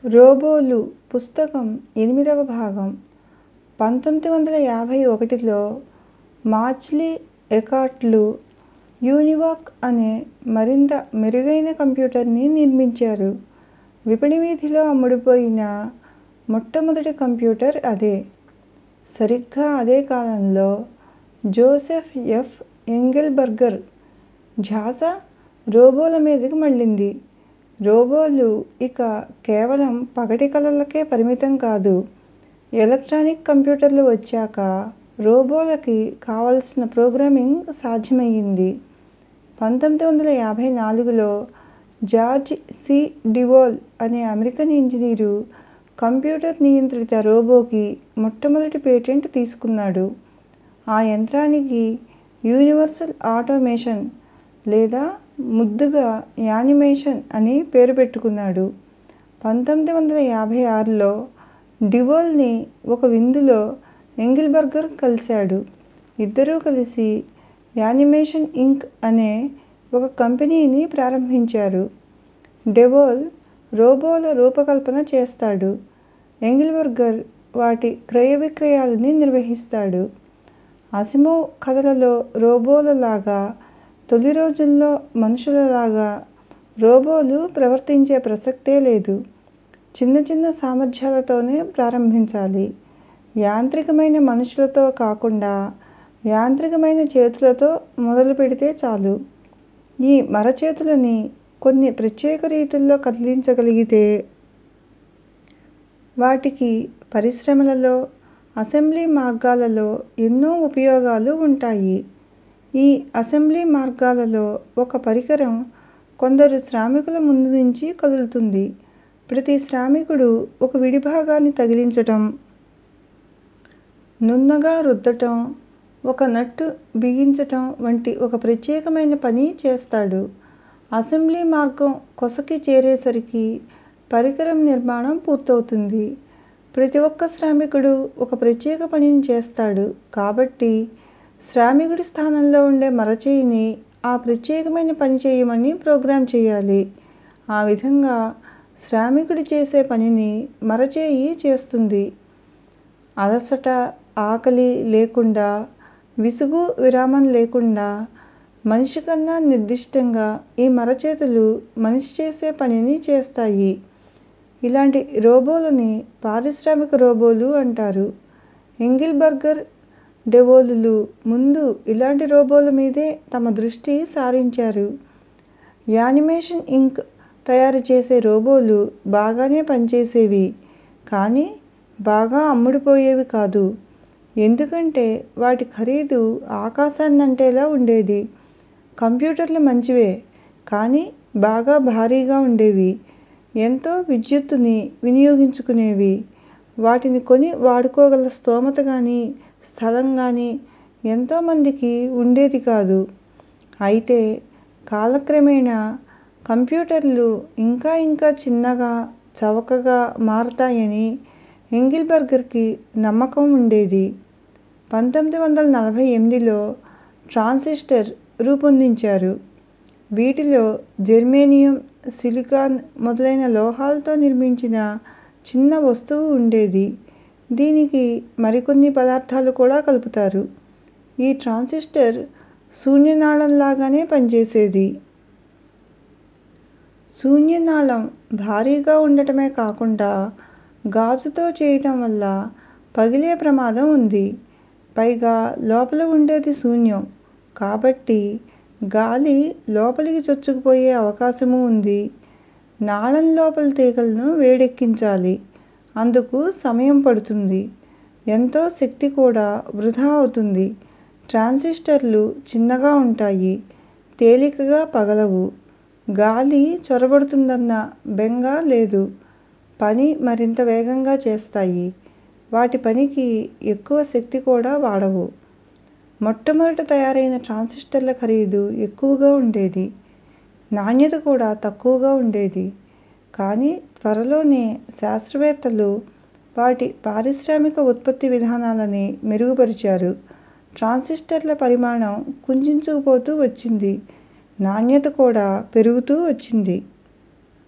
రోబోలు పుస్తకం ఎనిమిదవ భాగం పంతొమ్మిది వందల యాభై ఒకటిలో మాచ్లీ ఎకార్ట్లు యూనివాక్ అనే మరింత మెరుగైన కంప్యూటర్ని నిర్మించారు విపణి వీధిలో అమ్ముడుపోయిన మొట్టమొదటి కంప్యూటర్ అదే సరిగ్గా అదే కాలంలో జోసెఫ్ ఎఫ్ ఎంగెల్బర్గర్ ధ్యాస రోబోల మీదకి మళ్ళింది రోబోలు ఇక కేవలం పగటి కలలకే పరిమితం కాదు ఎలక్ట్రానిక్ కంప్యూటర్లు వచ్చాక రోబోలకి కావలసిన ప్రోగ్రామింగ్ సాధ్యమయ్యింది పంతొమ్మిది వందల యాభై నాలుగులో జార్జ్ సి డివోల్ అనే అమెరికన్ ఇంజనీరు కంప్యూటర్ నియంత్రిత రోబోకి మొట్టమొదటి పేటెంట్ తీసుకున్నాడు ఆ యంత్రానికి యూనివర్సల్ ఆటోమేషన్ లేదా ముద్దుగా యానిమేషన్ అని పేరు పెట్టుకున్నాడు పంతొమ్మిది వందల యాభై ఆరులో డివోల్ ని ఒక విందులో ఎంగెల్బర్గర్ కలిశాడు ఇద్దరూ కలిసి యానిమేషన్ ఇంక్ అనే ఒక కంపెనీని ప్రారంభించారు డెవోల్ రోబోల రూపకల్పన చేస్తాడు ఎంగెల్బర్గర్ వాటి క్రయ విక్రయాలని నిర్వహిస్తాడు అసిమోవ్ కథలలో రోబోల లాగా తొలి రోజుల్లో మనుషుల లాగా రోబోలు ప్రవర్తించే ప్రసక్తే లేదు చిన్న చిన్న సామర్థ్యాలతోనే ప్రారంభించాలి యాంత్రికమైన మనుషులతో కాకుండా యాంత్రికమైన చేతులతో మొదలు పెడితే చాలు ఈ మరచేతులని కొన్ని ప్రత్యేక రీతుల్లో కదిలించగలిగితే వాటికి పరిశ్రమలలో అసెంబ్లీ మార్గాలలో ఎన్నో ఉపయోగాలు ఉంటాయి ఈ అసెంబ్లీ మార్గాలలో ఒక పరికరం కొందరు శ్రామికుల ముందు నుంచి కదులుతుంది ప్రతి శ్రామికుడు ఒక విడిభాగాన్ని తగిలించటం నున్నగా రుద్దటం ఒక నట్టు బిగించటం వంటి ఒక ప్రత్యేకమైన పని చేస్తాడు అసెంబ్లీ మార్గం కొసకి చేరేసరికి పరికరం నిర్మాణం పూర్తవుతుంది ప్రతి ఒక్క శ్రామికుడు ఒక ప్రత్యేక పనిని చేస్తాడు కాబట్టి శ్రామికుడి స్థానంలో ఉండే మరచెయ్యిని ఆ ప్రత్యేకమైన పని చేయమని ప్రోగ్రామ్ చేయాలి ఆ విధంగా శ్రామికుడు చేసే పనిని మరచెయ్యి చేస్తుంది అలసట ఆకలి లేకుండా విసుగు విరామం లేకుండా మనిషి కన్నా నిర్దిష్టంగా ఈ మరచేతులు మనిషి చేసే పనిని చేస్తాయి ఇలాంటి రోబోలని పారిశ్రామిక రోబోలు అంటారు ఎంగెల్బర్గర్ డెవోలులు ముందు ఇలాంటి రోబోల మీదే తమ దృష్టి సారించారు యానిమేషన్ ఇంక్ తయారు చేసే రోబోలు బాగానే పనిచేసేవి కానీ బాగా అమ్ముడుపోయేవి కాదు ఎందుకంటే వాటి ఖరీదు ఆకాశాన్నంటేలా ఉండేది కంప్యూటర్లు మంచివే కానీ బాగా భారీగా ఉండేవి ఎంతో విద్యుత్తుని వినియోగించుకునేవి వాటిని కొని వాడుకోగల స్తోమత గానీ స్థలం గానీ ఎంతో మందికి ఉండేది కాదు అయితే కాలక్రమేణా కంప్యూటర్లు ఇంకా ఇంకా చిన్నగా చవకగా మారతాయని ఎంగెల్బర్గర్ కి నమ్మకం ఉండేది పంతొమ్మిది వందల నలభై ఎనిమిదిలో ట్రాన్సిస్టర్ రూపొందించారు వీటిలో జెర్మేనియం సిలికాన్ మొదలైన లోహాలతో నిర్మించిన చిన్న వస్తువు ఉండేది దీనికి మరికొన్ని పదార్థాలు కూడా కలుపుతారు ఈ ట్రాన్సిస్టర్ శూన్యనాళం లాగానే పనిచేసేది శూన్యనాళం భారీగా ఉండటమే కాకుండా గాజుతో చేయటం వల్ల పగిలే ప్రమాదం ఉంది పైగా లోపల ఉండేది శూన్యం కాబట్టి గాలి లోపలికి చొచ్చుకుపోయే అవకాశమూ ఉంది నాళం లోపలి తీగలను వేడెక్కించాలి అందుకు సమయం పడుతుంది ఎంతో శక్తి కూడా వృధా అవుతుంది ట్రాన్సిస్టర్లు చిన్నగా ఉంటాయి తేలికగా పగలవు గాలి చొరబడుతుందన్న బెంగ లేదు పని మరింత వేగంగా చేస్తాయి వాటి పనికి ఎక్కువ శక్తి కూడా వాడవు మొట్టమొదట తయారైన ట్రాన్సిస్టర్ల ఖరీదు ఎక్కువగా ఉండేది నాణ్యత కూడా తక్కువగా ఉండేది కానీ త్వరలోనే శాస్త్రవేత్తలు వాటి పారిశ్రామిక ఉత్పత్తి విధానాలని మెరుగుపరిచారు ట్రాన్సిస్టర్ల పరిమాణం కుంచించుకుపోతూ వచ్చింది నాణ్యత కూడా పెరుగుతూ వచ్చింది